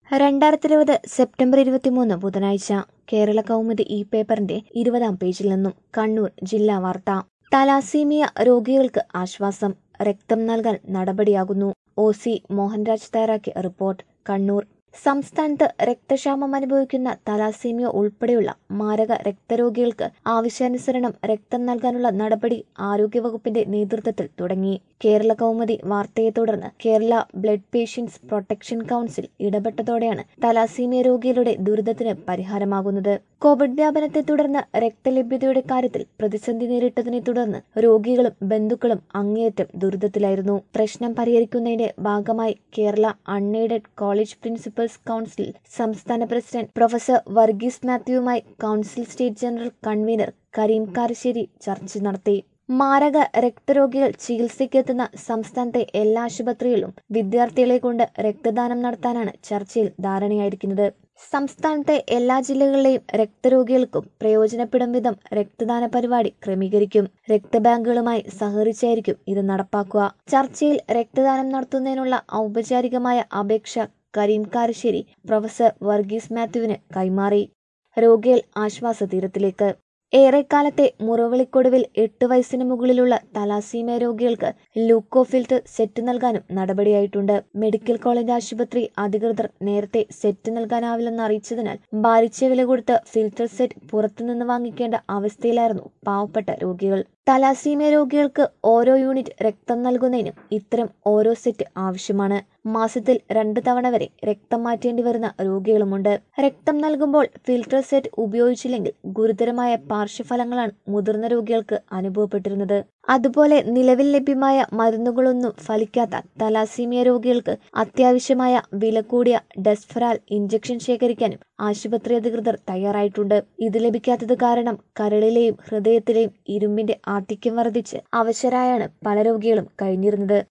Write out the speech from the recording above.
രണ്ടായിരത്തി ഇരുപത് സെപ്റ്റംബർ ഇരുപത്തിമൂന്ന് ബുധനാഴ്ച കേരള കൗമുദി ഈ പേപ്പറിന്റെ ഇരുപതാം പേജിൽ നിന്നും കണ്ണൂർ ജില്ലാ വാർത്ത തലാസീമിയ രോഗികൾക്ക് ആശ്വാസം രക്തം നൽകാൻ നടപടിയാകുന്നു ഒ സി മോഹൻരാജ് തയ്യാറാക്കിയ റിപ്പോർട്ട് കണ്ണൂർ സംസ്ഥാനത്ത് രക്തക്ഷാമം അനുഭവിക്കുന്ന തലാസീമിയ ഉൾപ്പെടെയുള്ള മാരക രക്തരോഗികൾക്ക് ആവശ്യാനുസരണം രക്തം നൽകാനുള്ള നടപടി ആരോഗ്യവകുപ്പിന്റെ നേതൃത്വത്തിൽ തുടങ്ങി കേരള കൗമുദി വാർത്തയെ തുടർന്ന് Kerala blood patients protection council ഇടപെട്ടതോടെയാണ് തലാസീമിയ രോഗികളുടെ ദുരിതത്തിന് പരിഹാരമാകുന്നത് കോവിഡ് വ്യാപനത്തെ തുടർന്ന് രക്തലഭ്യതയുടെ കാര്യത്തിൽ പ്രതിസന്ധി നേരിട്ടതിനെ തുടർന്ന് രോഗികളും ബന്ധുക്കളും അങ്ങേയറ്റം ദുരിതത്തിലായിരുന്നു പ്രശ്നം പരിഹരിക്കുന്നതിന്റെ ഭാഗമായി Kerala unaided college principals council സംസ്ഥാന പ്രസിഡന്റ് പ്രൊഫസർ വർഗീസ് മാത്യുവുമായി council state general convener Karim Karassery ചർച്ച നടത്തി മാരക രക്തരോഗികൾ ചികിത്സയ്ക്കെത്തുന്ന സംസ്ഥാനത്തെ എല്ലാ ആശുപത്രികളിലും വിദ്യാർത്ഥികളെ കൊണ്ട് രക്തദാനം നടത്താനാണ് ചർച്ചയിൽ ധാരണയായിരിക്കുന്നത് സംസ്ഥാനത്തെ എല്ലാ ജില്ലകളിലെയും രക്തരോഗികൾക്കും പ്രയോജനപ്പെടും വിധം രക്തദാന പരിപാടി ക്രമീകരിക്കും രക്തബാങ്കുകളുമായി സഹകരിച്ചായിരിക്കും ഇത് നടപ്പാക്കുക ചർച്ചയിൽ രക്തദാനം നടത്തുന്നതിനുള്ള ഔപചാരികമായ അപേക്ഷ കരീം കാരശ്ശേരി പ്രൊഫസർ വർഗീസ് മാത്യുവിന് കൈമാറി രോഗികൾ ആശ്വാസ തീരത്തിലേക്ക് ഏറെക്കാലത്തെ മുറവിളിക്കൊടുവിൽ എട്ട് വയസ്സിന് മുകളിലുള്ള തലാസീമ രോഗികൾക്ക് ലൂക്കോ ഫിൽറ്റർ സെറ്റ് നൽകാനും നടപടിയായിട്ടുണ്ട് മെഡിക്കൽ കോളേജ് ആശുപത്രി അധികൃതർ നേരത്തെ സെറ്റ് നൽകാനാവില്ലെന്ന് അറിയിച്ചതിനാൽ ഭാരിച്ച വില കൊടുത്ത് ഫിൽറ്റർ സെറ്റ് പുറത്തുനിന്ന് വാങ്ങിക്കേണ്ട അവസ്ഥയിലായിരുന്നു പാവപ്പെട്ട രോഗികൾ തലാസീമ രോഗികൾക്ക് ഓരോ യൂണിറ്റ് രക്തം നൽകുന്നതിനും ഇത്തരം ഓരോ സെറ്റ് ആവശ്യമാണ് മാസത്തിൽ രണ്ടു തവണ വരെ രക്തം മാറ്റേണ്ടി വരുന്ന രോഗികളുമുണ്ട് രക്തം നൽകുമ്പോൾ ഫിൽട്ടർ സെറ്റ് ഉപയോഗിച്ചില്ലെങ്കിൽ ഗുരുതരമായ പാർശ്വഫലങ്ങളാണ് മുതിർന്ന രോഗികൾക്ക് അനുഭവപ്പെട്ടിരുന്നത് അതുപോലെ നിലവിൽ ലഭ്യമായ മരുന്നുകളൊന്നും ഫലിക്കാത്ത തലാസീമിയ രോഗികൾക്ക് അത്യാവശ്യമായ വില കൂടിയ ഡെസ്ഫറാൽ ഇഞ്ചക്ഷൻ ശേഖരിക്കാനും ആശുപത്രി അധികൃതർ തയ്യാറായിട്ടുണ്ട് ഇത് ലഭിക്കാത്തത് കാരണം കരളിലെയും ഹൃദയത്തിലെയും ഇരുമ്പിന്റെ ആധിക്യം വർദ്ധിച്ച് അവശരായാണ് പല രോഗികളും കഴിഞ്ഞിരുന്നത്